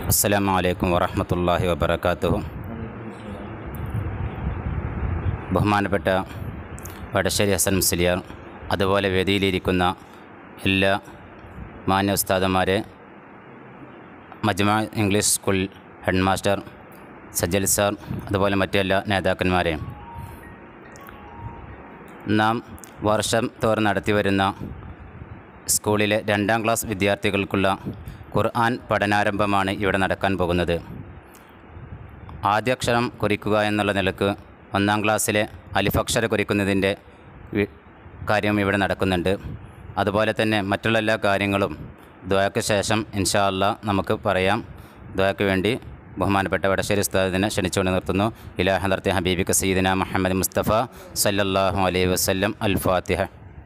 അസ്സലാമു അലൈക്കും വറഹമത്തല്ലാഹി വബർക്കാത്തുഹു ബഹുമാനപ്പെട്ട വടശ്ശേരി ഹസൻ മുസ്ലിയാർ അതുപോലെ വേദിയിലിരിക്കുന്ന എല്ലാ മാന്യ ഉസ്താദന്മാരെ Majma English school head master Sajjal sir അതുപോലെ മറ്റെല്ലാ നേതാക്കന്മാരെയും നാം വർഷം തോറും നടത്തിവരുന്ന സ്കൂളിലെ രണ്ടാം ക്ലാസ് വിദ്യാർത്ഥികൾക്കുള്ള ഖുർആൻ പഠനാരംഭമാണ് ഇവിടെ നടക്കാൻ പോകുന്നത് ആദ്യാക്ഷരം കുറിക്കുക എന്നുള്ള നിലക്ക് ഒന്നാം ക്ലാസ്സിലെ അലിഫക്ഷര കുറിക്കുന്നതിൻ്റെ വി- കാര്യം ഇവിടെ നടക്കുന്നുണ്ട് അതുപോലെ തന്നെ മറ്റുള്ള എല്ലാ കാര്യങ്ങളും ദ്വയക്ക് ശേഷം ഇൻഷാ അല്ലാ നമുക്ക് പറയാം ദ്വയക്ക് വേണ്ടി ബഹുമാനപ്പെട്ട വടശ്ശേരി ഉസ്താദിനെ ക്ഷണിച്ചുകൊണ്ട് നിർത്തുന്നു ഇലാ ഹദർത്തി ഹബീബിക്ക് സീദന മുഹമ്മദ് മുസ്തഫ സല്ലല്ലാഹു അലൈഹി വസല്ലം അൽ ഫാത്തിഹ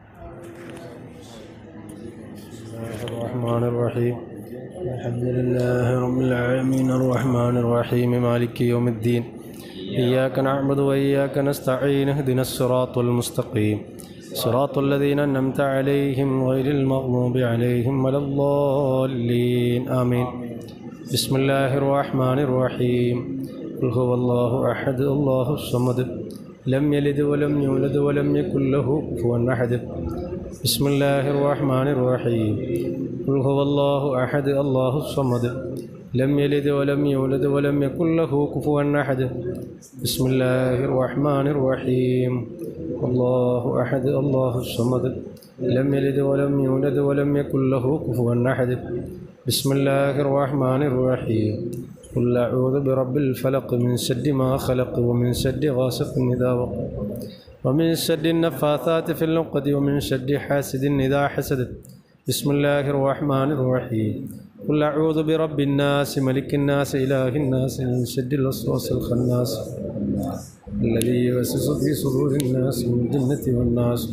الرحمن الرحيم الحمد لله رب العالمين الرحمن الرحيم مالك يوم الدين إياك نعبد وإياك نستعين اهدنا الصراط المستقيم صراط الذين أنعمت عليهم غير المغضوب عليهم ولا الضالين آمين بسم الله الرحمن الرحيم قل هو الله أحد الله الصمد لم يلد ولم يولد ولم يكن له كفوا أحد بسم الله الرحمن الرحيم قل هو الله أحد الله الصمد لم يلد ولم يولد ولم يكن له كفوا أحد بسم الله الرحمن الرحيم الله أحد الله الصمد لم يلد ولم يولد ولم يكن له كفوا أحد بسم الله الرحمن الرحيم قل أعوذ برب الفلق من شد ما خلق ومن شد غاسق إذا وقب ومن شد النفاثات في العقد ومن شد حاسد إذا حسد بسم الله الرحمن الرحيم قل أعوذ برب الناس ملك الناس إله الناس من شد الوسواس الخناس الذي يوسوس في صدور الناس من الجنة والناس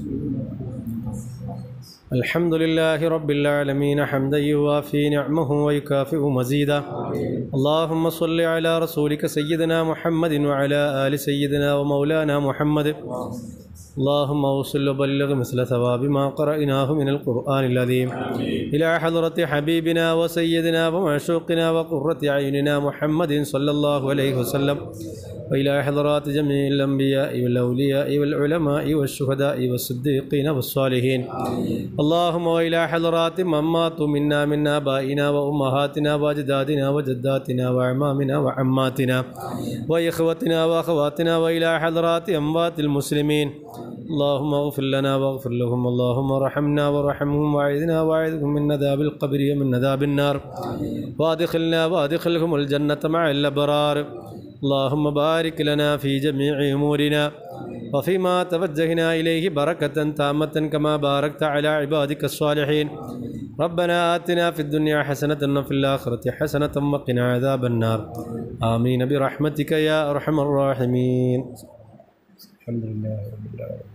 الحمد لله رب العالمين حمدا يوافي نعمه ويكافئ مزيدا اللهم صل على رسولك سيدنا محمد وعلى آل سيدنا ومولانا محمد اللهم وصل وبلغ مثل ثواب ما قرأناه من القرآن العظيم إلى حضرة حبيبنا وسيدنا ومعشوقنا وقرة أعيننا محمد صلى الله عليه وسلم وإلى حضرات جميع الأنبياء والأولياء والعلماء والشهداء والصديقين والصالحين اللهم وإلى حضرات من ماتوا منا من آبائنا وأمهاتنا وأجدادنا وجداتنا وأعمامنا وعماتنا وإخوتنا وأخواتنا وإلى حضرات أموات المسلمين اللهم اغفر لنا واغفر لهم اللهم ارحمنا وارحمهم واعذنا واعذهم من عذاب القبر ومن عذاب النار وادخلنا وادخلهم الجنة مع الأبرار اللهم بارك لنا في جميع أمورنا وفيما توجهنا إليه بركة تامة كما باركت على عبادك الصالحين ربنا آتنا في الدنيا حسنة وفي الآخرة حسنة وقنا عذاب النار آمين برحمتك يا أرحم الراحمين الحمد لله رب العالمين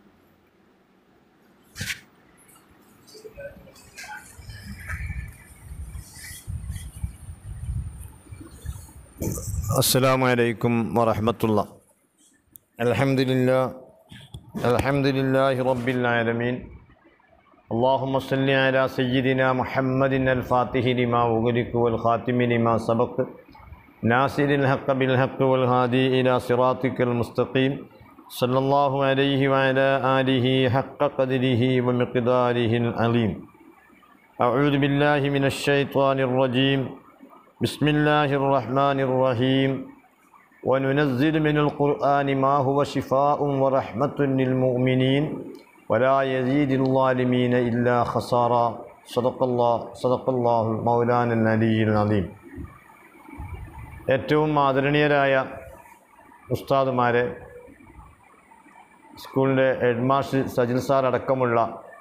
السلام عليكم ورحمة الله الحمد لله الحمد لله رب العالمين اللهم صل على سيدنا محمد الفاتح لما أغلق والخاتم لما سبق ناصر الحق بالحق والهادي إلى صراطك المستقيم صلى الله عليه وعلى آله حق قدره ومقداره العظيم أعوذ بالله من الشيطان الرجيم بسم الله الرحمن الرحيم وننزل من القرآن ما هو شفاء ورحمة للمؤمنين ولا يزيد الظالمين إلا خسارا صدق الله صدق الله مولانا العلي العظيم ഏറ്റവും ആദരണീയരായ ഉസ്താദുമാരെ സ്കൂളിൻ്റെ ഹെഡ് മാസ്റ്റർ സജിൽ സാർ അടക്കമുള്ള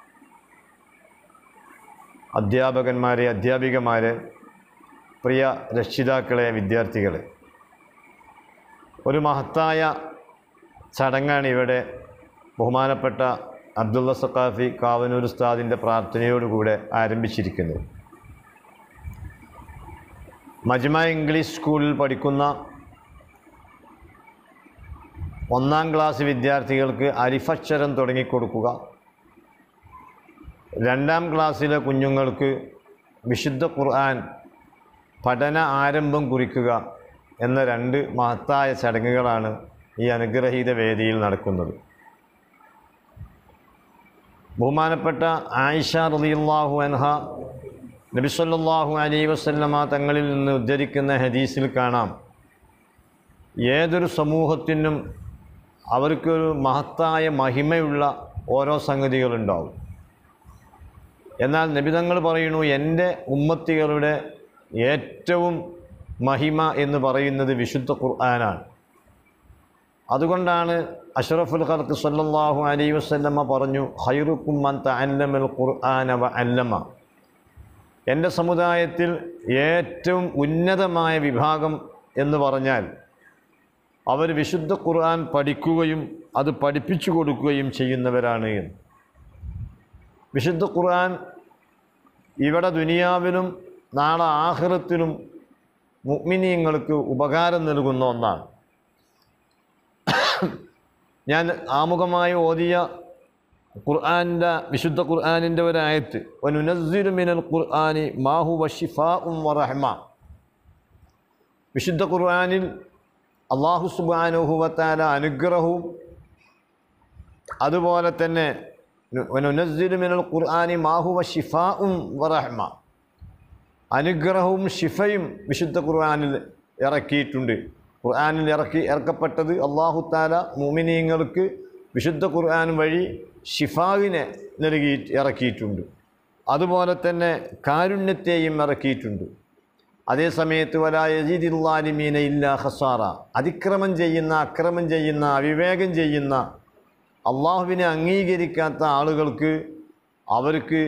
അധ്യാപകന്മാരെ അധ്യാപികമാരെ പ്രിയ രക്ഷിതാക്കളെ വിദ്യാർത്ഥികളെ ഒരു മഹത്തായ ചടങ്ങാണ് ഇവിടെ ബഹുമാനപ്പെട്ട അബ്ദുള്ള സഖാഫി കാവനൂർ ഉസ്താദിൻ്റെ പ്രാർത്ഥനയോടുകൂടെ ആരംഭിച്ചിരിക്കുന്നത് മജ്മ ഇംഗ്ലീഷ് സ്കൂളിൽ പഠിക്കുന്ന ഒന്നാം ക്ലാസ് വിദ്യാർത്ഥികൾക്ക് അരിഫക്ഷരം തുടങ്ങിക്കൊടുക്കുക രണ്ടാം ക്ലാസ്സിലെ കുഞ്ഞുങ്ങൾക്ക് വിശുദ്ധ ഖുർആൻ പഠന ആരംഭം കുറിക്കുക എന്ന രണ്ട് മഹത്തായ ചടങ്ങുകളാണ് ഈ അനുഗ്രഹീത വേദിയിൽ നടക്കുന്നത് ബഹുമാനപ്പെട്ട ആയിഷ റളിയല്ലാഹു അൻഹ നബിസല്ലാഹു അലൈ വസല്ലമ തങ്ങളിൽ നിന്ന് ഉദ്ധരിക്കുന്ന ഹദീസിൽ കാണാം ഏതൊരു സമൂഹത്തിനും അവർക്കൊരു മഹത്തായ മഹിമയുള്ള ഓരോ സംഗതികളുണ്ടാവും എന്നാൽ നബിതങ്ങൾ പറയുന്നു എൻ്റെ ഉമ്മത്തികളുടെ ഏറ്റവും മഹിമ എന്ന് പറയുന്നത് വിശുദ്ധ ഖുർആനാണ് അതുകൊണ്ടാണ് അഷ്റഫുൽ ഖൽക്ക് സല്ലല്ലാഹു അലൈഹി വസല്ലമ പറഞ്ഞു ഹൈറുക്കും മൻ തഅല്ലമൽ ഖുർആന വ അല്ലമ എൻ്റെ സമുദായത്തിൽ ഏറ്റവും ഉന്നതമായ വിഭാഗം എന്ന് പറഞ്ഞാൽ അവർ വിശുദ്ധ ഖുർആൻ പഠിക്കുകയും അത് പഠിപ്പിച്ചു കൊടുക്കുകയും ചെയ്യുന്നവരാണ് എന്ന് വിശുദ്ധ ഖുർആൻ ഇവിടെ ദുനിയാവിലും നാളെ ആഹ്റത്തിലും മുഗ്മിനീങ്ങൾക്ക് ഉപകാരം നൽകുന്ന ഒന്നാണ് ഞാൻ ആമുഖമായി ഓതിയ ഖുർആാനിൻ്റെ വിശുദ്ധ ഖുർആാനിൻ്റെ ഒരായത്ത് വനുനസ്സിരു മിനൽ ഖുർആാനി മാഹു വഷിഫാ ഉം വറഹ്മ വിശുദ്ധ ഖുർആാനിൽ അള്ളാഹു സുബാനുഹുവത്താല അനുഗ്രഹവും അതുപോലെ തന്നെ വനുനസ്സിരു മിനൽ ഖുർആാനി മാഹു വഷിഫാ ഉം വറഹ്മ അനുഗ്രഹവും ഷിഫയും വിശുദ്ധ ഖുർആാനിൽ ഇറക്കിയിട്ടുണ്ട് ഖുർആാനിൽ ഇറക്കി ഇറക്കപ്പെട്ടത് അള്ളാഹു താല മുമിനീങ്ങൾക്ക് വിശുദ്ധ ഖുർആൻ വഴി ഷിഫാവിനെ നൽകി ഇറക്കിയിട്ടുണ്ട് അതുപോലെ തന്നെ കാരുണ്യത്തെയും ഇറക്കിയിട്ടുണ്ട് അതേ സമയത്ത് വലായജീദില്ലാലിമീന ഇല്ല ഹസാറ അതിക്രമം ചെയ്യുന്ന അക്രമം ചെയ്യുന്ന അവിവേകം ചെയ്യുന്ന അള്ളാഹുവിനെ അംഗീകരിക്കാത്ത ആളുകൾക്ക് അവർക്ക്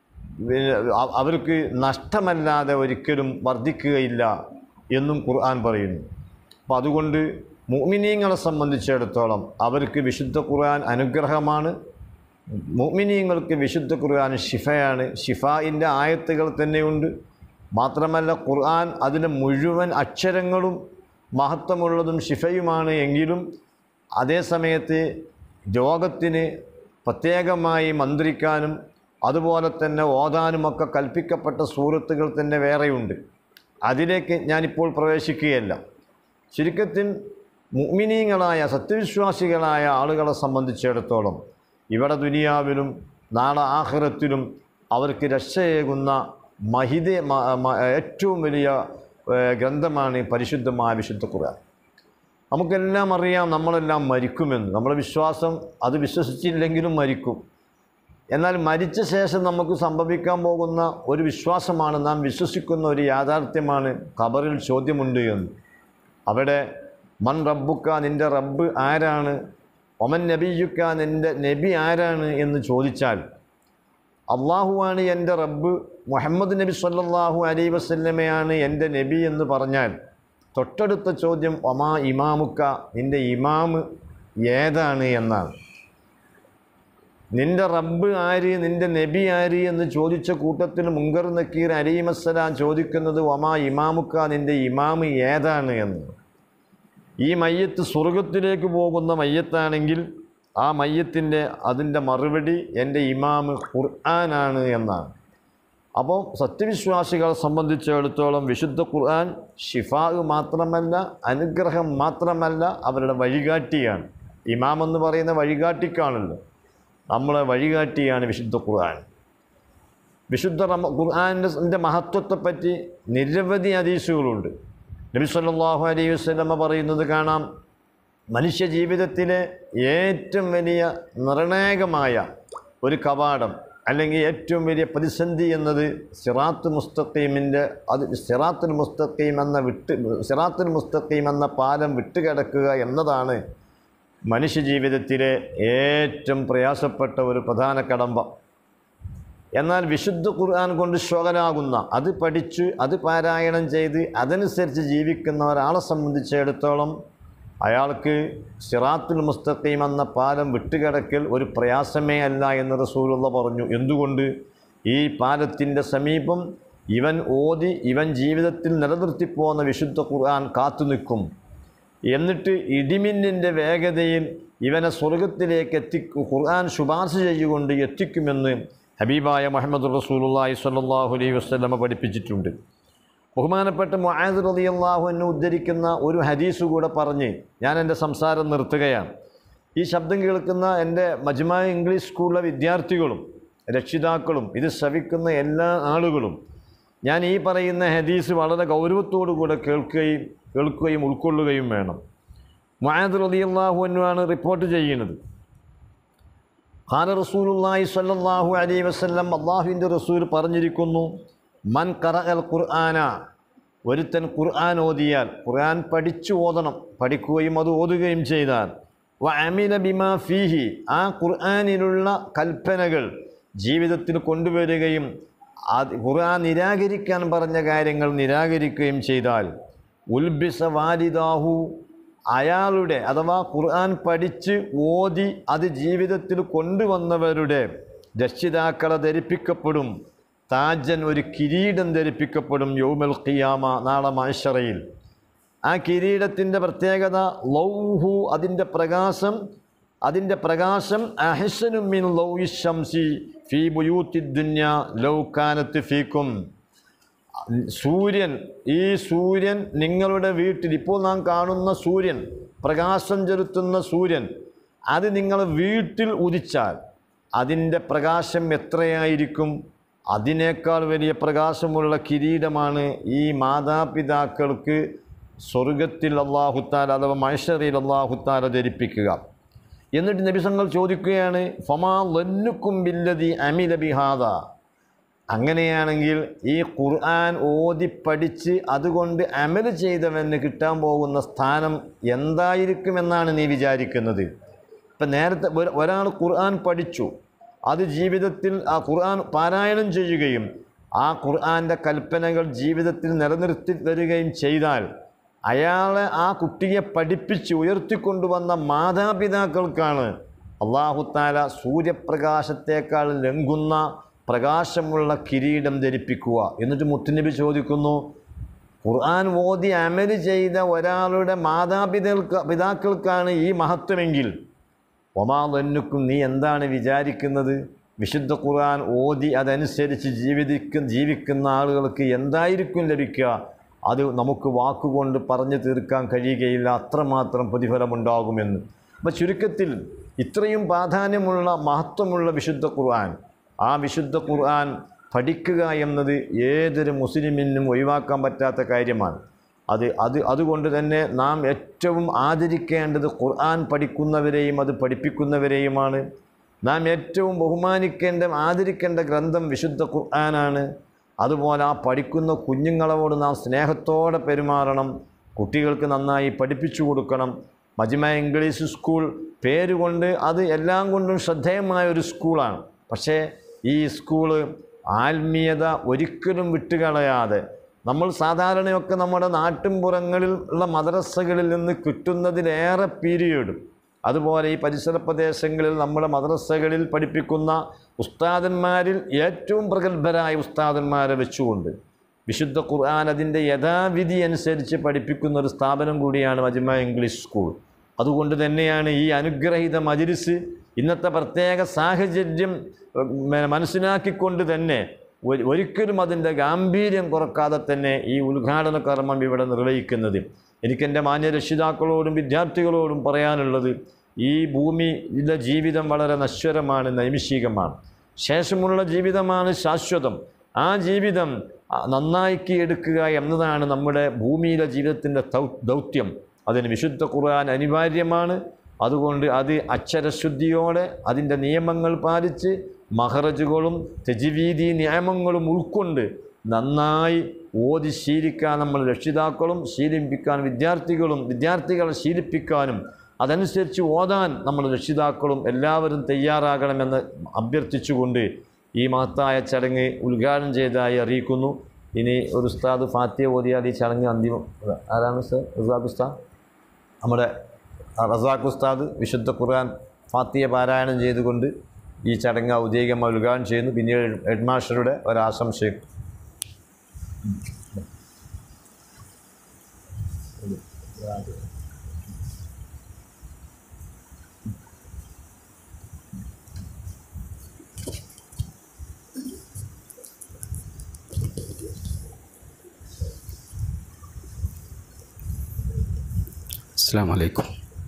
അവ- അവർക്ക് നഷ്ടമല്ലാതെ ഒരിക്കലും വർദ്ധിക്കുകയില്ല എന്നും ഖുർആൻ പറയുന്നു അപ്പം അതുകൊണ്ട് മുഅ്മിനീങ്ങളെ സംബന്ധിച്ചിടത്തോളം അവർക്ക് വിശുദ്ധ ഖുർആൻ അനുഗ്രഹമാണ് മുഅ്മിനീങ്ങൾക്ക് വിശുദ്ധ ഖുർആൻ ഷിഫയാണ് ഷിഫായിൻ്റെ ആയത്തുകൾ തന്നെയുണ്ട് മാത്രമല്ല ഖുർആൻ അതിലെ മുഴുവൻ അക്ഷരങ്ങളും മഹത്വമുള്ളതും ഷിഫയുമാണ് എങ്കിലും അതേ സമയത്ത് രോഗത്തിന് പ്രത്യേകമായി മന്ത്രിക്കാനും അതുപോലെ തന്നെ ഓതാനുമൊക്കെ കൽപ്പിക്കപ്പെട്ട സൂറത്തുകൾ തന്നെ വേറെയുണ്ട് അതിലേക്ക് ഞാനിപ്പോൾ പ്രവേശിക്കുകയല്ല ചുരുക്കത്തിൽ മുഅ്മിനീങ്ങളായ സത്യവിശ്വാസികളായ ആളുകളെ സംബന്ധിച്ചിടത്തോളം ഇവിടെ ദുനിയാവിലും നാളെ ആഖിറത്തിലും അവർക്ക് രക്ഷയേകുന്ന മഹിത മ- മ- ഏറ്റവും വലിയ ഏഹ്, ഗ്രന്ഥമാണ് ഈ പരിശുദ്ധമായ വിശുദ്ധ ഖുർആൻ നമുക്കെല്ലാം അറിയാം നമ്മളെല്ലാം മരിക്കുമെന്ന് നമ്മുടെ വിശ്വാസം അത് വിശ്വസിച്ചില്ലെങ്കിലും മരിക്കും എന്നാൽ മരിച്ച ശേഷം നമുക്ക് സംഭവിക്കാൻ പോകുന്ന ഒരു വിശ്വാസമാണ് നാം വിശ്വസിക്കുന്ന ഒരു യാഥാർത്ഥ്യമാണ് ഖബറിൽ ചോദ്യമുണ്ട് എന്ന് അവിടെ മൻ റബ്ബുക്ക നിൻ്റെ റബ്ബ് ആരാണ് ഒമൻ നബിയുക്ക നിൻ്റെ നബി ആരാണ് എന്ന് ചോദിച്ചാൽ അള്ളാഹുവാണ് എൻ്റെ റബ്ബ് മുഹമ്മദ് നബി സല്ലല്ലാഹു അലൈ വസല്ലമയാണ് എൻ്റെ നബി എന്ന് പറഞ്ഞാൽ തൊട്ടടുത്ത ചോദ്യം ഒമാ ഇമാമുക്ക നിൻ്റെ ഇമാമ് ഏതാണ് എന്നാണ് നിന്റെ റബ്ബ് ആര് നിന്റെ നബി ആര് എന്ന് ചോദിച്ച കൂട്ടത്തിൽ മുങ്കർ നക്കീർ അലീമസ്സലാം ചോദിക്കുന്നത് ഒമാ ഇമാമുക്ക നിന്റെ ഇമാമ് ഏതാണ് എന്ന് ഈ മയ്യത്ത് സ്വർഗത്തിലേക്ക് പോകുന്ന മയ്യത്താണെങ്കിൽ ആ മയ്യത്തിൻ്റെ അതിൻ്റെ മറുപടി എൻ്റെ ഇമാമ് ഖുർആനാണ് എന്നാണ് അപ്പോൾ സത്യവിശ്വാസികളെ സംബന്ധിച്ചിടത്തോളം വിശുദ്ധ ഖുർആൻ ഷിഫാ മാത്രമല്ല അനുഗ്രഹം മാത്രമല്ല അവരുടെ വഴികാട്ടിയാണ് ഇമാം എന്ന് പറയുന്ന വഴികാട്ടിക്കാണല്ലോ നമ്മളെ വഴികാട്ടിയാണ് വിശുദ്ധ ഖുർആൻ വിശുദ്ധ റമ ഖുർആാനിൻ്റെ മഹത്വത്തെപ്പറ്റി നിരവധി ഹദീസുകളുണ്ട് നബി സല്ലല്ലാഹു അലൈഹി വസല്ലമ പറയുന്നത് കാണാം മനുഷ്യ ജീവിതത്തിലെ ഏറ്റവും വലിയ നിർണായകമായ ഒരു കവാടം അല്ലെങ്കിൽ ഏറ്റവും വലിയ പ്രതിസന്ധി എന്നത് സിറാത്ത് മുസ്തഖീമിൻ്റെ അത് സിറാത്തുൽ മുസ്തഖീം എന്ന വിട്ട് സിറാത്തുൽ മുസ്തഖീം എന്ന പാലം വിട്ടുകിടക്കുക എന്നതാണ് മനുഷ്യ ജീവിതത്തിലെ ഏറ്റവും പ്രയാസപ്പെട്ട ഒരു പ്രധാന കടമ്പ എന്നാൽ വിശുദ്ധ ഖുർആൻ കൊണ്ട് ശോകനാകുന്ന അത് പഠിച്ച് അത് പാരായണം ചെയ്ത് അതനുസരിച്ച് ജീവിക്കുന്ന ഒരാളെ സംബന്ധിച്ചിടത്തോളം അയാൾക്ക് സിറാത്തുൽ മുസ്തഖീം എന്ന പാലം വിട്ടുകിടക്കൽ ഒരു പ്രയാസമേ അല്ല എന്ന് റസൂലുള്ള പറഞ്ഞു എന്തുകൊണ്ട് ഈ പാലത്തിൻ്റെ സമീപം ഇവൻ ഓതി ഇവൻ ജീവിതത്തിൽ നിലനിർത്തിപ്പോകുന്ന വിശുദ്ധ ഖുർആൻ കാത്തു നിൽക്കും എന്നിട്ട് ഇടിമിന്നിൻ്റെ വേഗതയിൽ ഇവനെ സ്വർഗത്തിലേക്ക് എത്തിക്കും ഖുർആൻ ശുപാർശ ചെയ്തുകൊണ്ട് എത്തിക്കുമെന്ന് ഹബീബായ മുഹമ്മദ് റസൂലുള്ളാഹി സ്വല്ലല്ലാഹു അലൈഹി വസല്ലമ പഠിപ്പിച്ചിട്ടുണ്ട് ബഹുമാനപ്പെട്ട മുആദ് റളിയല്ലാഹു അൻഹു ഉദ്ധരിക്കുന്ന ഒരു ഹദീസ് കൂടെ പറഞ്ഞ് ഞാൻ എൻ്റെ സംസാരം നിർത്തുകയാണ് ഈ ശബ്ദം കേൾക്കുന്ന എൻ്റെ മജ്മ ഇംഗ്ലീഷ് സ്കൂളിലെ വിദ്യാർത്ഥികളും രക്ഷിതാക്കളും ഇത് ശ്രവിക്കുന്ന എല്ലാ ആളുകളും ഞാൻ ഈ പറയുന്ന ഹദീസ് വളരെ ഗൗരവത്തോടു കൂടെ കേൾക്കുകയും കേൾക്കുകയും ഉൾക്കൊള്ളുകയും വേണം മുആദ് റളിയല്ലാഹു അൻഹു ആണ് റിപ്പോർട്ട് ചെയ്യുന്നത് ഖാന റസൂലുള്ളാഹി സ്വല്ലല്ലാഹു അലൈഹി വസല്ലം അള്ളാഹുവിൻ്റെ റസൂൽ പറഞ്ഞിരിക്കുന്നു മൻ ഖറഅൽ ഖുർആന ഒരുത്തൻ ഖുർആൻ ഓതിയാൽ ഖുർആൻ പഠിച്ചു ഓതണം പഠിക്കുകയും അത് ഓതുകയും ചെയ്താൽ വ അമില ബിമാ ഫീഹി ആ ഖുർആനിലുള്ള കൽപ്പനകൾ ജീവിതത്തിൽ കൊണ്ടുവരികയും അത് ഖുർആൻ നിരാകരിക്കാൻ പറഞ്ഞ കാര്യങ്ങൾ നിരാകരിക്കുകയും ചെയ്താൽ ഉൽബിസ വാലിദാഹു അയാളുടെ അഥവാ ഖുർആൻ പഠിച്ച് ഓതി അത് ജീവിതത്തിൽ കൊണ്ടുവന്നവരുടെ രക്ഷിതാക്കളെ ധരിപ്പിക്കപ്പെടും താജൻ ഒരു കിരീടം ധരിപ്പിക്കപ്പെടും യൗമൽ ഖിയാമ നാളെ മാഷറയിൽ ആ കിരീടത്തിൻ്റെ പ്രത്യേകത ലൗഹു അതിൻ്റെ പ്രകാശം അതിൻ്റെ പ്രകാശം അഹസനു മിൻ ലൗഹി ശംസി ഫീ ബുയൂത്തി ദുന്യ ലൗ കാനത്ത് ഫീക്കും സൂര്യൻ ഈ സൂര്യൻ നിങ്ങളുടെ വീട്ടിൽ ഇപ്പോൾ നാം കാണുന്ന സൂര്യൻ പ്രകാശം ചെലുത്തുന്ന സൂര്യൻ അത് നിങ്ങൾ വീട്ടിൽ ഉദിച്ചാൽ അതിൻ്റെ പ്രകാശം എത്രയായിരിക്കും അതിനേക്കാൾ വലിയ പ്രകാശമുള്ള കിരീടമാണ് ഈ മാതാപിതാക്കൾക്ക് സ്വർഗത്തിൽ അള്ളാഹുത്താൽ അഥവാ മൈഷറിയിൽ അള്ളാഹുത്താല ധരിപ്പിക്കുക എന്നിട്ട് നബിസങ്ങൾ ചോദിക്കുകയാണ് ഫമാ ലന്നുക്കും ബില്ലതി അമില ബിഹാദ അങ്ങനെയാണെങ്കിൽ ഈ ഖുർആൻ ഓതി പഠിച്ച് അതുകൊണ്ട് അമൽ ചെയ്തവന് കിട്ടാൻ പോകുന്ന സ്ഥാനം എന്തായിരിക്കുമെന്നാണ് നീ വിചാരിക്കുന്നത് ഇപ്പം നേരത്തെ ഒരു- ഒരാൾ ഖുർആൻ പഠിച്ചു അത് ജീവിതത്തിൽ ആ ഖുർആൻ പാരായണം ചെയ്യുകയും ആ ഖുർആൻ്റെ കൽപ്പനകൾ ജീവിതത്തിൽ നിലനിർത്തി വരികയും ചെയ്താൽ അയാളെ ആ കുട്ടിയെ പഠിപ്പിച്ച് ഉയർത്തിക്കൊണ്ടുവന്ന മാതാപിതാക്കൾക്കാണ് അള്ളാഹുത്താല സൂര്യപ്രകാശത്തേക്കാൾ ലംഘുന്ന പ്രകാശമുള്ള കിരീടം ധരിപ്പിക്കുക എന്നിട്ട് മുത്തുനബി ചോദിക്കുന്നു ഖുർആൻ ഓതി അമല് ചെയ്ത ഒരാളുടെ മാതാപിതാക്ക പിതാക്കൾക്കാണ് ഈ മഹത്വമെങ്കിൽ ഒമാ തന്നുക്കും നീ എന്താണ് വിചാരിക്കുന്നത് വിശുദ്ധ ഖുർആൻ ഓതി അതനുസരിച്ച് ജീവിക്കും ജീവിക്കുന്ന ആളുകൾക്ക് എന്തായിരിക്കും ലഭിക്കുക അത് നമുക്ക് വാക്കുകൊണ്ട് പറഞ്ഞു തീർക്കാൻ കഴിയുകയില്ല അത്രമാത്രം പ്രതിഫലമുണ്ടാകുമെന്ന് അപ്പം ചുരുക്കത്തിൽ ഇത്രയും പ്രാധാന്യമുള്ള മഹത്വമുള്ള വിശുദ്ധ ഖുർആൻ ആ വിശുദ്ധ ഖുർആൻ പഠിക്കുക എന്നത് ഏതൊരു മുസ്ലിമിനും ഒഴിവാക്കാൻ പറ്റാത്ത കാര്യമാണ് അത് അത് അതുകൊണ്ട് തന്നെ നാം ഏറ്റവും ആദരിക്കേണ്ടത് ഖുർആൻ പഠിക്കുന്നവരെയും അത് പഠിപ്പിക്കുന്നവരെയുമാണ് നാം ഏറ്റവും ബഹുമാനിക്കേണ്ട ആദരിക്കേണ്ട ഗ്രന്ഥം വിശുദ്ധ ഖുർആനാണ് അതുപോലെ ആ പഠിക്കുന്ന കുഞ്ഞുങ്ങളോട് നാം സ്നേഹത്തോടെ പെരുമാറണം കുട്ടികൾക്ക് നന്നായി പഠിപ്പിച്ചു കൊടുക്കണം മജ്മ ഇംഗ്ലീഷ് സ്കൂൾ പേരുകൊണ്ട് അത് എല്ലാം കൊണ്ടും ശ്രദ്ധേയമായ ഒരു സ്കൂളാണ് പക്ഷേ ഈ സ്കൂള് ആത്മീയത ഒരിക്കലും വിട്ടുകളയാതെ നമ്മൾ സാധാരണയൊക്കെ നമ്മുടെ നാട്ടിൻപുറങ്ങളിൽ ഉള്ള മദ്രസകളിൽ നിന്ന് കിട്ടുന്നതിലേറെ പീരിയഡ് അതുപോലെ ഈ പരിസര പ്രദേശങ്ങളിൽ നമ്മുടെ മദ്രസകളിൽ പഠിപ്പിക്കുന്ന ഉസ്താദന്മാരിൽ ഏറ്റവും പ്രഗത്ഭരായ ഉസ്താദന്മാരെ വെച്ചുകൊണ്ട് വിശുദ്ധ ഖുർആൻ അതിൻ്റെ യഥാവിധി അനുസരിച്ച് പഠിപ്പിക്കുന്ന ഒരു സ്ഥാപനം കൂടിയാണ് മജ്മ ഇംഗ്ലീഷ് സ്കൂൾ അതുകൊണ്ട് തന്നെയാണ് ഈ അനുഗ്രഹീത മജിലിസ് ഇന്നത്തെ പ്രത്യേക സാഹചര്യം ഉം, മനസ്സിലാക്കിക്കൊണ്ട് തന്നെ ഒ- ഒരിക്കലും അതിൻ്റെ ഗാംഭീര്യം കുറക്കാതെ തന്നെ ഈ ഉദ്ഘാടന കർമ്മം ഇവിടെ നിർവഹിക്കുന്നത് എനിക്കെൻ്റെ മാന്യ രക്ഷിതാക്കളോടും വിദ്യാർത്ഥികളോടും പറയാനുള്ളത് ഈ ഭൂമിയിലെ ജീവിതം വളരെ നശ്വരമാണ് നൈമിഷികമാണ് ശേഷമുള്ള ജീവിതമാണ് ശാശ്വതം ആ ജീവിതം ആ, നന്നാക്കി എടുക്കുക എന്നതാണ് നമ്മുടെ ഭൂമിയിലെ ജീവിതത്തിൻ്റെ ദൗ- ദൗത്യം അതിന് വിശുദ്ധ ഖുർആൻ അനിവാര്യമാണ് അതുകൊണ്ട് അത് അക്ഷരശുദ്ധിയോടെ അതിൻ്റെ നിയമങ്ങൾ പാലിച്ച് മഹറജുകളും തെജിവീതി നിയമങ്ങളും ഉൾക്കൊണ്ട് നന്നായി ഓതി ശീലിക്കാൻ നമ്മൾ രക്ഷിതാക്കളും ശീലിപ്പിക്കാൻ വിദ്യാർത്ഥികളും വിദ്യാർത്ഥികളെ ശീലിപ്പിക്കാനും അതനുസരിച്ച് ഓതാൻ നമ്മൾ രക്ഷിതാക്കളും എല്ലാവരും തയ്യാറാകണമെന്ന് അഭ്യർത്ഥിച്ചുകൊണ്ട് ഈ മഹത്തായ ചടങ്ങ് ഉദ്ഘാടനം ചെയ്തതായി അറിയിക്കുന്നു ഇനി ഒരു ഉസ്താദ് ഫാത്തിയ ഓതിയാൽ ഈ ചടങ്ങ് അന്തിമം ആരാണ് സർ റസാഖ് ഉസ്താദ് നമ്മുടെ റസാഖ് ഉസ്താദ് വിശുദ്ധ ഖുർആൻ ഫാത്തിയ പാരായണം ചെയ്തുകൊണ്ട് ഈ ചടങ്ങ് ഔദ്യോഗികമായി ഉദ്ഘാടനം ചെയ്യുന്നു പിന്നീട് ഹെഡ് മാസ്റ്ററുടെ ഒരാശംസയും السلام عليكم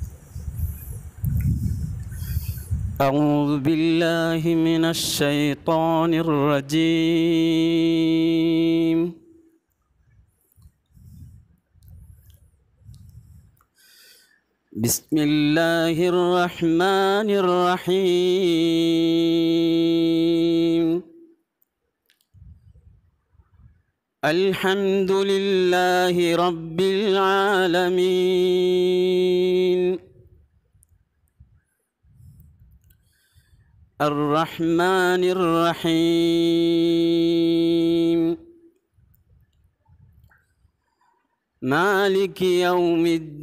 أعوذ بالله من الشيطان الرجيم بسم الله الرحمن الرحيم الحمد لله رب العالمين الرحمن الرحيم مالك يوم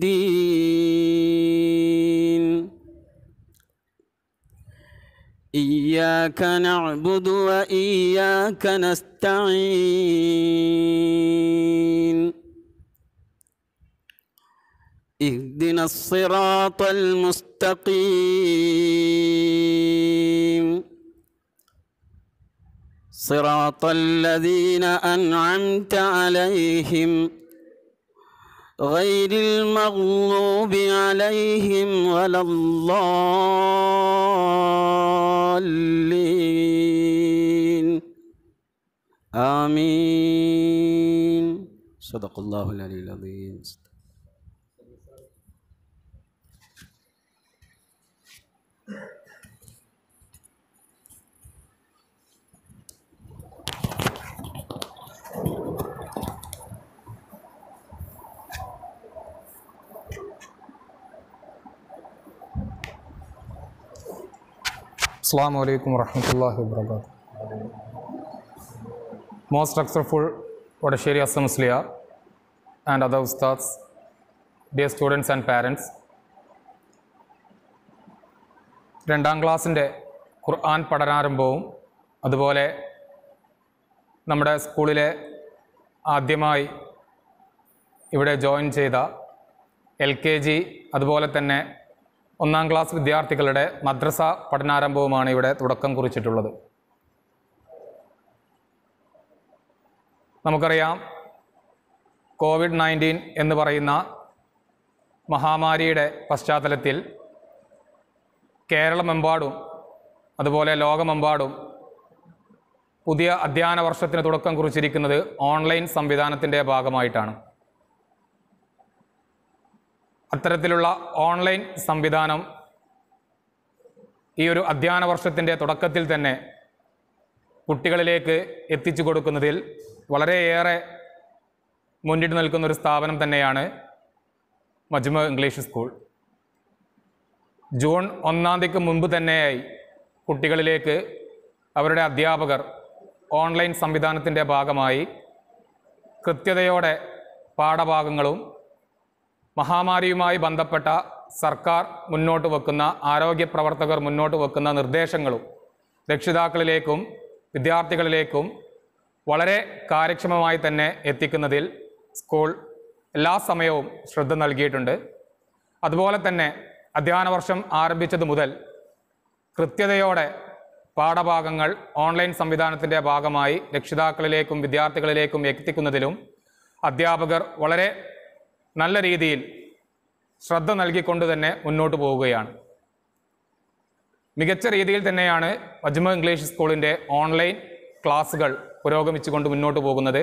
الدين إياك نعبد وإياك نستعين اهدنا الصراط المستقيم صراط الذين أنعمت عليهم غير المغضوب عليهم ولا الضالين آمين صدق الله العلي العظيم Assalamu alaikum warahmatullahi wabarakatuh. Most respectful Vadasheri Assam Musliya and other ustads, dear students and parents, രണ്ടാം ക്ലാസ്സിൻ്റെ ഖുർആൻ പഠനാരംഭവും അതുപോലെ നമ്മുടെ സ്കൂളിലെ ആദ്യമായി ഇവിടെ ജോയിൻ ചെയ്ത എൽ കെ ജി അതുപോലെ തന്നെ ഒന്നാം ക്ലാസ് വിദ്യാർത്ഥികളുടെ മദ്രസ പഠനാരംഭവുമാണ് ഇവിടെ തുടക്കം കുറിച്ചിട്ടുള്ളത് നമുക്കറിയാം കോവിഡ് നയൻറ്റീൻ എന്ന് പറയുന്ന മഹാമാരിയുടെ പശ്ചാത്തലത്തിൽ കേരളമെമ്പാടും അതുപോലെ ലോകമെമ്പാടും പുതിയ അധ്യയന വർഷത്തിന് തുടക്കം കുറിച്ചിരിക്കുന്നത് ഓൺലൈൻ സംവിധാനത്തിൻ്റെ ഭാഗമായിട്ടാണ് അത്തരത്തിലുള്ള ഓൺലൈൻ സംവിധാനം ഈ ഒരു അധ്യയന വർഷത്തിൻ്റെ തുടക്കത്തിൽ തന്നെ കുട്ടികളിലേക്ക് എത്തിച്ചു കൊടുക്കുന്നതിൽ വളരെയേറെ മുന്നിട്ട് നിൽക്കുന്ന ഒരു സ്ഥാപനം തന്നെയാണ് മജ്മ ഇംഗ്ലീഷ് സ്കൂൾ ജൂൺ ഒന്നാം തീയതിക്ക് മുൻപ് തന്നെയായി കുട്ടികളിലേക്ക് അവരുടെ അധ്യാപകർ ഓൺലൈൻ സംവിധാനത്തിൻ്റെ ഭാഗമായി കൃത്യതയോടെ പാഠഭാഗങ്ങളും മഹാമാരിയുമായി ബന്ധപ്പെട്ട സർക്കാർ മുന്നോട്ട് വെക്കുന്ന ആരോഗ്യ പ്രവർത്തകർ മുന്നോട്ട് വെക്കുന്ന നിർദ്ദേശങ്ങളും രക്ഷിതാക്കളിലേക്കും വിദ്യാർത്ഥികളിലേക്കും വളരെ കാര്യക്ഷമമായി തന്നെ എത്തിക്കുന്നതിൽ സ്കൂൾ എല്ലാ സമയവും ശ്രദ്ധ നൽകിയിട്ടുണ്ട് അതുപോലെ തന്നെ അധ്യയന വർഷം ആരംഭിച്ചത് മുതൽ കൃത്യതയോടെ പാഠഭാഗങ്ങൾ ഓൺലൈൻ സംവിധാനത്തിൻ്റെ ഭാഗമായി രക്ഷിതാക്കളിലേക്കും വിദ്യാർത്ഥികളിലേക്കും എത്തിക്കുന്നതിലും അധ്യാപകർ വളരെ നല്ല രീതിയിൽ ശ്രദ്ധ നൽകിക്കൊണ്ട് തന്നെ മുന്നോട്ട് പോവുകയാണ് മികച്ച രീതിയിൽ തന്നെയാണ് മജ്മ ഇംഗ്ലീഷ് സ്കൂളിൻ്റെ ഓൺലൈൻ ക്ലാസ്സുകൾ പുരോഗമിച്ചുകൊണ്ട് മുന്നോട്ട് പോകുന്നത്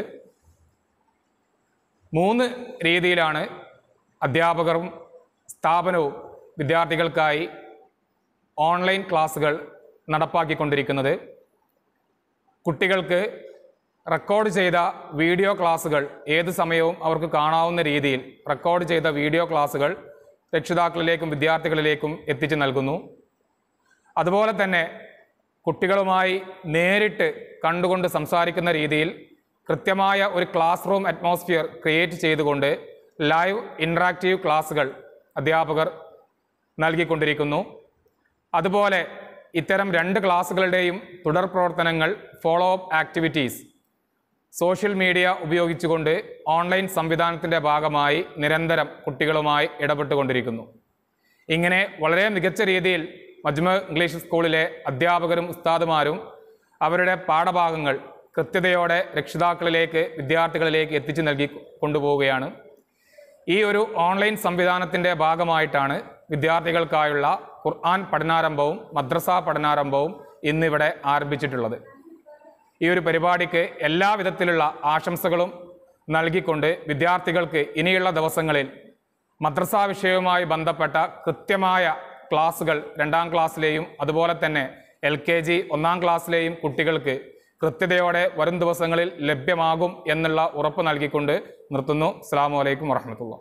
മൂന്ന് രീതിയിലാണ് അധ്യാപകരും സ്ഥാപനവും വിദ്യാർത്ഥികൾക്കായി ഓൺലൈൻ ക്ലാസ്സുകൾ നടപ്പാക്കിക്കൊണ്ടിരിക്കുന്നത് കുട്ടികൾക്ക് റെക്കോർഡ് ചെയ്ത വീഡിയോ ക്ലാസ്സുകൾ ഏത് സമയവും അവർക്ക് കാണാവുന്ന രീതിയിൽ റെക്കോർഡ് ചെയ്ത വീഡിയോ ക്ലാസ്സുകൾ രക്ഷിതാക്കളിലേക്കും വിദ്യാർത്ഥികളിലേക്കും എത്തിച്ചു നൽകുന്നു അതുപോലെ തന്നെ കുട്ടികളുമായി നേരിട്ട് കണ്ടുകൊണ്ട് സംസാരിക്കുന്ന രീതിയിൽ കൃത്യമായ ഒരു ക്ലാസ് റൂം അറ്റ്മോസ്ഫിയർ ക്രിയേറ്റ് ചെയ്തുകൊണ്ട് ലൈവ് ഇൻട്രാക്റ്റീവ് ക്ലാസ്സുകൾ അധ്യാപകർ നൽകിക്കൊണ്ടിരിക്കുന്നു അതുപോലെ ഇത്തരം രണ്ട് ക്ലാസ്സുകളുടെയും തുടർ പ്രവർത്തനങ്ങൾ follow up activities social media ഉപയോഗിച്ചുകൊണ്ട് ഓൺലൈൻ സംവിധാനത്തിൻ്റെ ഭാഗമായി നിരന്തരം കുട്ടികളുമായി ഇടപെട്ടുകൊണ്ടിരിക്കുന്നു ഇങ്ങനെ വളരെ മികച്ച രീതിയിൽ മജ്മ ഇംഗ്ലീഷ് സ്കൂളിലെ അധ്യാപകരും ഉസ്താദുമാരും അവരുടെ പാഠഭാഗങ്ങൾ കൃത്യതയോടെ രക്ഷിതാക്കളിലേക്ക് വിദ്യാർത്ഥികളിലേക്ക് എത്തിച്ചു നൽകി കൊണ്ടുപോവുകയാണ് ഈ ഒരു ഓൺലൈൻ സംവിധാനത്തിൻ്റെ ഭാഗമായിട്ടാണ് വിദ്യാർത്ഥികൾക്കായുള്ള ഖുർആൻ പഠനാരംഭവും മദ്രസ പഠനാരംഭവും ഇന്നിവിടെ ആരംഭിച്ചിട്ടുള്ളത് ഈ ഒരു പരിപാടിക്ക് എല്ലാ വിധത്തിലുള്ള ആശംസകളും നൽകിക്കൊണ്ട് വിദ്യാർത്ഥികൾക്ക് ഇനിയുള്ള ദിവസങ്ങളിൽ മദ്രസ വിഷയവുമായി ബന്ധപ്പെട്ട കൃത്യമായ ക്ലാസ്സുകൾ രണ്ടാം ക്ലാസ്സിലെയും അതുപോലെ തന്നെ എൽ കെ ജി ഒന്നാം ക്ലാസ്സിലെയും കുട്ടികൾക്ക് കൃത്യതയോടെ വരും ദിവസങ്ങളിൽ ലഭ്യമാകും എന്നുള്ള ഉറപ്പ് നൽകിക്കൊണ്ട് നിർത്തുന്നു അസ്സാം വലൈക്കും വറഹമത്തുള്ള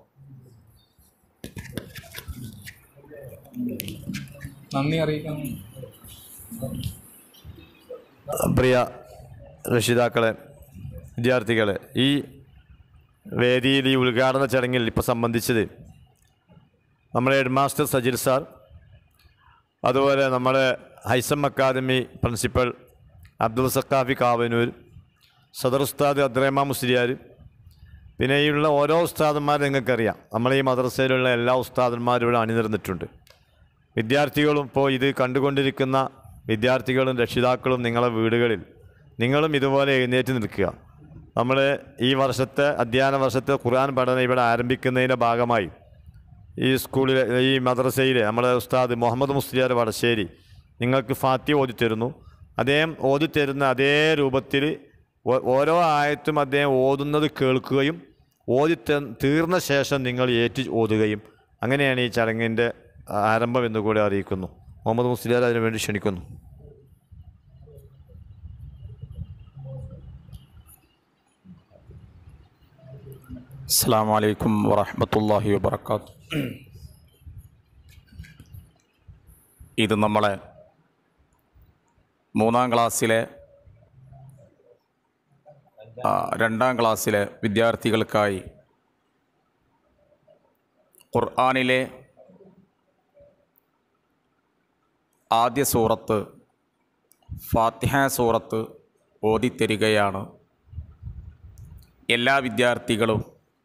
നന്ദി അറിയിക്കാം പ്രിയ രക്ഷിതാക്കളെ വിദ്യാർത്ഥികളെ ഈ വേദിയിൽ ഈ ഉദ്ഘാടന ചടങ്ങിൽ ഇപ്പോൾ സംബന്ധിച്ചത് നമ്മുടെ ഹെഡ് മാസ്റ്റർ സജിൽ സാർ അതുപോലെ നമ്മുടെ ഹൈസം അക്കാദമി പ്രിൻസിപ്പൽ അബ്ദുൾ സക്കാഫി കാവനൂർ സദർ ഉസ്താദ് അദ്രഹ്മാ മുസ്ലിയാർ പിന്നെ ഈ ഉള്ള ഓരോ ഉസ്താദന്മാർ നിങ്ങൾക്കറിയാം നമ്മളെ ഈ മദ്രസയിലുള്ള എല്ലാ ഉസ്താദന്മാരും ഇവിടെ അണിനിരന്നിട്ടുണ്ട് വിദ്യാർത്ഥികളും ഇപ്പോൾ ഇത് കണ്ടുകൊണ്ടിരിക്കുന്ന വിദ്യാർത്ഥികളും രക്ഷിതാക്കളും നിങ്ങളെ വീടുകളിൽ നിങ്ങളും ഇതുപോലെ എഴുന്നേറ്റ് നിൽക്കുക നമ്മൾ ഈ വർഷത്തെ അധ്യയന വർഷത്തെ ഖുർആൻ പഠനം ഇവിടെ ആരംഭിക്കുന്നതിൻ്റെ ഭാഗമായി ഈ സ്കൂളിലെ ഈ മദ്രസയിലെ നമ്മുടെ ഉസ്താദ് മുഹമ്മദ് മുസ്ലിയാർ വടശ്ശേരി നിങ്ങൾക്ക് ഫാത്തി ഓതിത്തരുന്നു അദ്ദേഹം ഓതിത്തരുന്ന അതേ രൂപത്തിൽ ഓ- ഓരോ ആയത്തും അദ്ദേഹം ഓതുന്നത് കേൾക്കുകയും ഓതി ത- തീർന്ന ശേഷം നിങ്ങൾ ഏറ്റ് ഓതുകയും അങ്ങനെയാണ് ഈ ചടങ്ങിൻ്റെ ആരംഭം എന്ന് കൂടെ അറിയിക്കുന്നു മുഹമ്മദ് മുസ്ലിയാർ അതിനുവേണ്ടി ക്ഷണിക്കുന്നു അസ്സാം വലൈക്കും വറഹമത്തല്ലാഹി വബർക്കാത്തു ഇത് നമ്മളെ മൂന്നാം ക്ലാസ്സിലെ ആ, രണ്ടാം ക്ലാസ്സിലെ വിദ്യാർത്ഥികൾക്കായി ഖുർആാനിലെ ആദ്യ സൂറത്ത് ഫാത്തിഹ സൂറത്ത് ഓതിത്തരികയാണ് എല്ലാ വിദ്യാർത്ഥികളും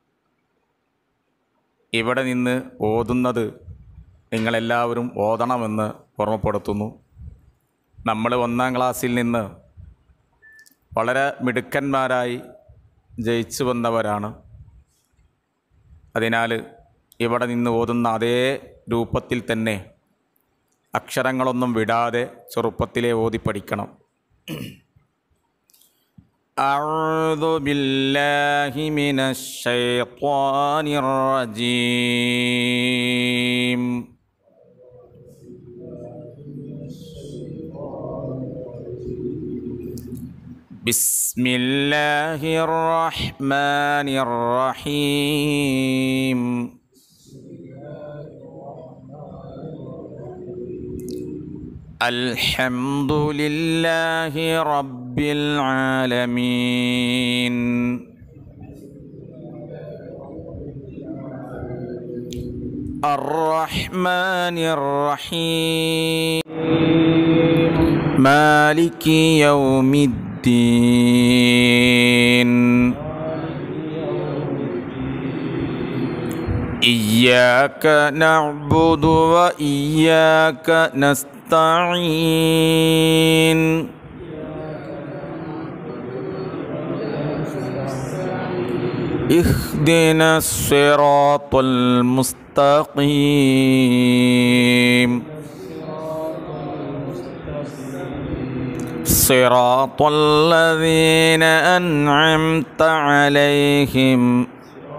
ഇവിടെ നിന്ന് ഓതുന്നത് നിങ്ങളെല്ലാവരും ഓതണമെന്ന് ഓർമ്മപ്പെടുത്തുന്നു നമ്മൾ ഒന്നാം ക്ലാസ്സിൽ നിന്ന് വളരെ മിടുക്കന്മാരായി ജയിച്ചു വന്നവരാണ് അതിനാൽ ഇവിടെ നിന്ന് ഓതുന്ന അതേ രൂപത്തിൽ തന്നെ അക്ഷരങ്ങളൊന്നും വിടാതെ ചെറുപ്പത്തിലെ ഓതി പഠിക്കണം أعوذ بالله من الشيطان الرجيم بسم الله الرحمن الرحيم الحمد لله رب العالمين الرحمن الرحيم مالك يوم الدين إياك نعبد وإياك نستعين اهدنا الصراط المستقيم صراط الذين أنعمت عليهم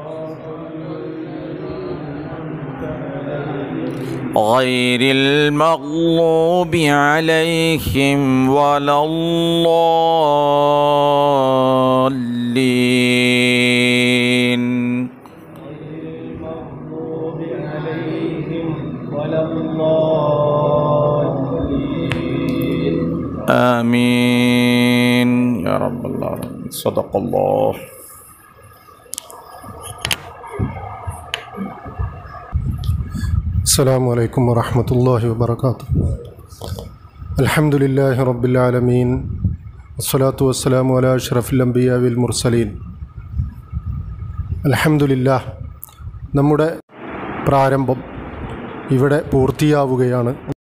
غير المغضوب عليهم ولا الضالين آمين يا رب العالمين صدق الله السلام عليكم ورحمة الله وبركاته الحمد لله رب العالمين والصلاة والسلام على أشرف الأنبياء والمرسلين الحمد لله നമ്മുടെ പ്രാരംഭം ഇവിടെ പൂർത്തിയാവുകയാണ്